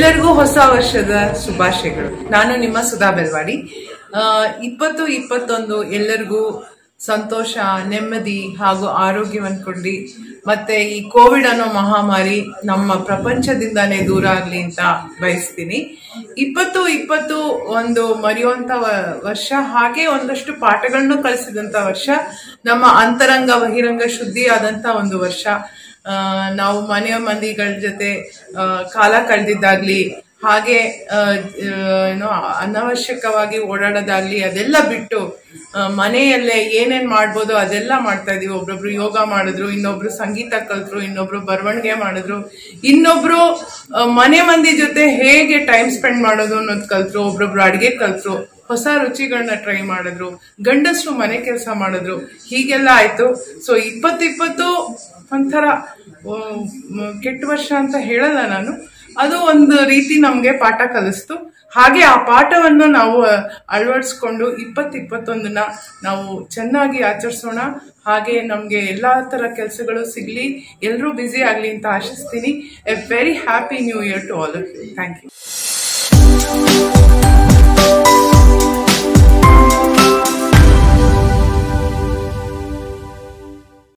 ಎಲ್ಲರಿಗೂ ಹೊಸ ವರ್ಷದ ಶುಭಾಶಯಗಳು ನಾನು ನಿಮ್ಮ ಸುಧಾ ಬೆಲ್ವಾಡಿ ಆ, ಇಪ್ಪತ್ತು ಇಪ್ಪತ್ತೊಂದು ಎಲ್ಲರಿಗೂ ಸಂತೋಷ ನೆಮ್ಮದಿ ಹಾಗೂ ಆರೋಗ್ಯವನ್ನು ಕೊಡ್ಲಿ ಮತ್ತೆ ಈ ಕೋವಿಡ್ ಅನ್ನೋ ಮಹಾಮಾರಿ ನಮ್ಮ ಪ್ರಪಂಚದಿಂದಾನೇ ದೂರ ಆಗ್ಲಿ ಅಂತ ಬಯಸ್ತೀನಿ ಇಪ್ಪತ್ತು ಇಪ್ಪತ್ತು ಒಂದು ಮರೆಯುವಂತ ವ- ವರ್ಷ ಹಾಗೆ ಒಂದಷ್ಟು ಪಾಠಗಳನ್ನು ಕಲಿಸಿದಂತ ವರ್ಷ ನಮ್ಮ ಅಂತರಂಗ ಬಹಿರಂಗ ಶುದ್ಧಿ ಆದಂತ ಒಂದು ವರ್ಷ ಆ, ನಾವು ಮನೆಯ ಮಂದಿಗಳ ಜೊತೆ ಆ, ಕಾಲ ಕಳೆದಿದ್ದಾಗ್ಲಿ ಹಾಗೆ ಆ, ಆ, ಏನೋ ಅನವಶ್ಯಕವಾಗಿ ಓಡಾಡೋದಾಗ್ಲಿ ಅದೆಲ್ಲ ಬಿಟ್ಟು ಆ, ಮನೆಯಲ್ಲೇ ಏನೇನ್ ಮಾಡ್ಬೋದು ಅದೆಲ್ಲ ಮಾಡ್ತಾ ಇದೀವಿ ಒಬ್ರೊಬ್ರು ಯೋಗ ಮಾಡಿದ್ರು ಇನ್ನೊಬ್ರು ಸಂಗೀತ ಕಲ್ತ್ರು ಇನ್ನೊಬ್ರು ಬರವಣಿಗೆ ಮಾಡಿದ್ರು ಇನ್ನೊಬ್ರು ಆ, ಮನೆ ಮಂದಿ ಜೊತೆ ಹೇಗೆ ಟೈಮ್ ಸ್ಪೆಂಡ್ ಮಾಡೋದು ಅನ್ನೋದು ಕಲ್ತ್ರು ಒಬ್ರೊಬ್ರು ಅಡಿಗೆ ಕಲ್ತ್ರು ಹೊಸ ರುಚಿಗಳನ್ನ ಟ್ರೈ ಮಾಡಿದ್ರು ಗಂಡಸರು ಮನೆ ಕೆಲಸ ಮಾಡಿದ್ರು ಹೀಗೆಲ್ಲ ಆಯ್ತು ಸೊ ಇಪ್ಪತ್ತಿಪ್ಪತ್ತು ಒಂಥರ ಆ, ಮ್, ಕೆಟ್ಟ ವರ್ಷ ಅಂತ ಹೇಳಲ್ಲ ನಾನು ಅದು ಒಂದು ರೀತಿ ನಮ್ಗೆ ಪಾಠ ಕಲಿಸ್ತು ಹಾಗೆ ಆ ಪಾಠವನ್ನು ನಾವು ಆ, ಅಳವಡಿಸ್ಕೊಂಡು ಇಪ್ಪತ್ತಿಪ್ಪತ್ತೊಂದನ್ನ ನಾವು ಚೆನ್ನಾಗಿ ಆಚರಿಸೋಣ ಹಾಗೆ ನಮ್ಗೆ ಎಲ್ಲಾ ತರ ಕೆಲಸಗಳು ಸಿಗ್ಲಿ ಎಲ್ಲರೂ ಬ್ಯುಸಿ ಆಗ್ಲಿ ಅಂತ ಆಶಿಸ್ತೀನಿ a very happy new year to all of you thank you